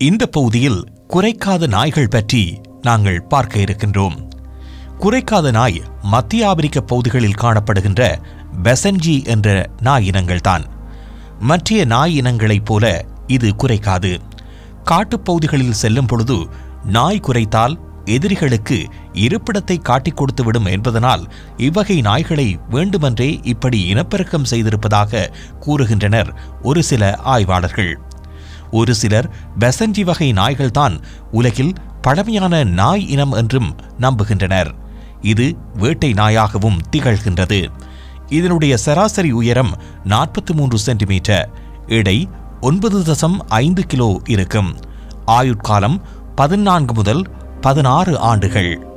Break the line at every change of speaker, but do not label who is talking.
இந்த பகுதியில் குறைக்காத நாய்கள் பற்றி நாங்கள் பார்க்க இருக்கின்றோம் குறைக்காத நாய் மத்திய ஆப்பிரிக்க பகுதிகளில் காணப்படுகின்ற பெசன்ஜி என்ற நாய் இனங்கள்தான் மற்றைய நாய் இனங்களைப் போல இது குறைக்காது காட்டுப் பகுதிகளில் செல்லும் பொழுது நாய் குறைத்தால் எதிரிகளுக்கு இருப்பிடத்தை காட்டிக் கொடுத்துவிடும் என்பதனால் இவ்வகை நாய்களை வேண்டுமென்றே இப்படி இனப்பெருக்கம் செய்திருப்பதாக கூறுகின்றனர் ஒரு சில ஆய்வாளர்கள் ஒரு சிலர் பெசன்ஜி வகை நாய்கள்தான் உலகில் பழமையான நாய் இனம் என்றும் நம்புகின்றனர் இது வேட்டை நாயாகவும் திகழ்கின்றது இதனுடைய சராசரி உயரம் நாற்பத்தி மூன்று சென்டிமீட்டர் எடை ஒன்பது தசம் ஐந்து கிலோ இருக்கும் ஆயுட்காலம் பதினான்கு முதல் பதினாறு ஆண்டுகள்